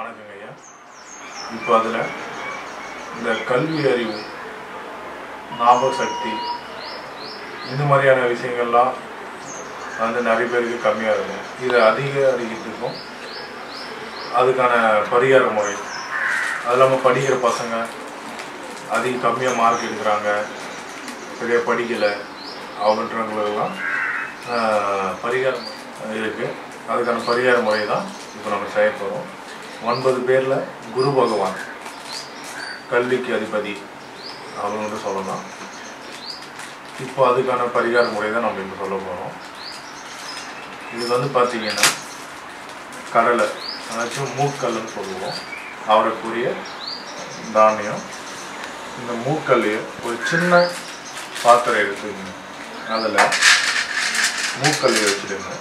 வணக்கங்க ஐயா இப்போ அதில் இந்த கல்வி அறிவு ஞாபக சக்தி இந்த மாதிரியான விஷயங்கள்லாம் வந்து நிறைய பேருக்கு கம்மியாக இருக்கும் இதை அதிக அதிகத்துக்கும் அதுக்கான பரிகார முறை அது இல்லாமல் படிக்கிற பசங்க அதிக கம்மியாக மார்க் எடுக்கிறாங்க சரியாக படிக்கலை அப்படின்றவங்களுக்கெல்லாம் ஆஹ், பரிகார முறை இருக்குது அதுக்கான பரிகார முறை தான் இப்போ நம்ம செய்ய போகிறோம் ஒன்பது பேரில் குரு பகவான் கல்விக்கு அதிபதி அப்படின்னு சொல்லலாம் இப்போ அதுக்கான பரிகார முறை தான் நம்ம இப்போ சொல்ல போகிறோம் இது வந்து பார்த்தீங்கன்னா கடலை அதாச்சும் மூக்கல்லுன்னு சொல்லுவோம் அவருக்குரிய தானியம் இந்த மூக்கல்லையே ஒரு சின்ன பாத்திரம் எடுத்துக்கங்க அதில் மூக்கல்லையை வச்சுடுங்க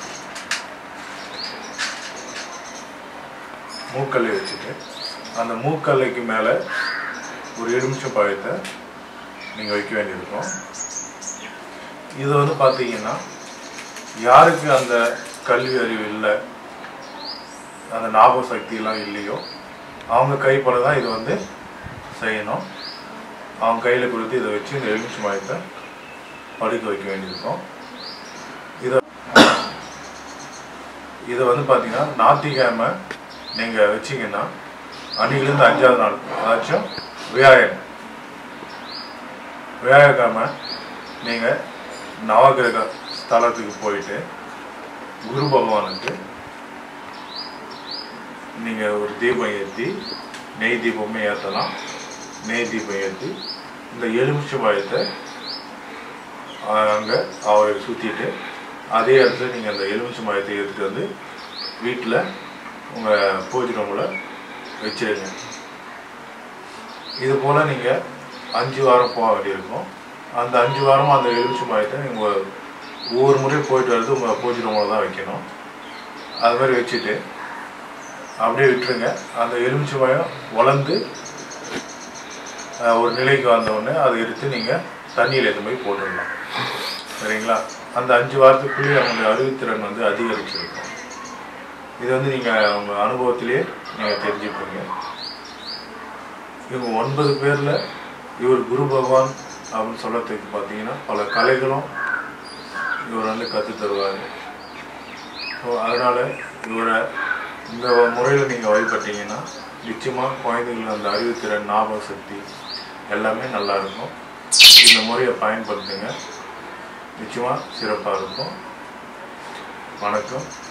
மூக்கல்லை வச்சுட்டு அந்த மூக்கல்லைக்கு மேலே ஒரு எலுமிச்சை பழத்தை நீங்கள் வைக்க வேண்டியிருக்கும் இது வந்து பார்த்தீங்கன்னா யாருக்கு அந்த கல்வி அறிவு இல்லை அந்த ஞாபக சக்தியெல்லாம் இல்லையோ அவங்க கைப்பட தான் இது வந்து செய்யணும் அவங்க கையில் கொடுத்து இதை வச்சு இந்த எலுமிச்சை மயத்தை படுக்க வைக்க வேண்டியிருக்கும் இதை இதை வந்து பார்த்தீங்கன்னா ஞாயிற்றுக்கிழமை நீங்கள் வச்சீங்கன்னா அன்னையிலேருந்து அஞ்சாவது நாள் அதாச்சும் வியாழன் வியாழக்கிழமை நீங்கள் நவகிரக ஸ்தலத்துக்கு போயிட்டு குரு பகவானுக்கு நீங்கள் ஒரு தீபம் ஏற்றி நெய் தீபமே ஏற்றலாம் நெய் தீபம் ஏற்றி இந்த எலுமிச்சை பழத்தை அங்கே அவரை சுற்றிட்டு அதே இடத்துல நீங்கள் அந்த எலுமிச்சை பழத்தை எடுத்துகிட்டு வந்து வீட்டில் உங்கள் பூஜை ரூமில் வச்சிருங்க இது போல் நீங்கள் அஞ்சு வாரம் போக வேண்டியிருக்கும் அந்த அஞ்சு வாரமும் அந்த எலுமிச்சை பழத்தை நீங்கள் ஒவ்வொரு முறையும் போயிட்டு வர்றது உங்கள் பூஜை ரூமில் தான் வைக்கணும் அது மாதிரி வச்சுட்டு அப்படியே விட்டுருங்க அந்த எலுமிச்சை பழம் வளர்ந்து அஹ், ஒரு நிலைக்கு வந்த உடனே அதை எடுத்து நீங்கள் தண்ணியில் எடுத்து போய் போட்டுடலாம் சரிங்களா அந்த அஞ்சு வாரத்துக்குள்ளேயே அவங்களுடைய அறிவுத்திறன் வந்து அதிகரிச்சிருக்கும் இது வந்து நீங்கள் உங்கள் அனுபவத்திலேயே நீங்கள் தெரிஞ்சுப்பீங்க இவங்க ஒன்பது பேரில் இவர் குரு பகவான் அப்படின்னு சொல்லத்துக்கு பார்த்தீங்கன்னா பல கலைகளும் இவர் வந்து கற்றுத் தருவார் ஸோ அதனால் இவரை இந்த முறையில் நீங்கள் வழிபட்டீங்கன்னா நிச்சயமாக குழந்தைங்களுக்கு அந்த அறிவுத்திறன் ஞாபக சக்தி எல்லாமே நல்லா இருக்கும் இந்த முறையை பயன்படுத்துங்க நிச்சயமாக சிறப்பாக இருக்கும் வணக்கம்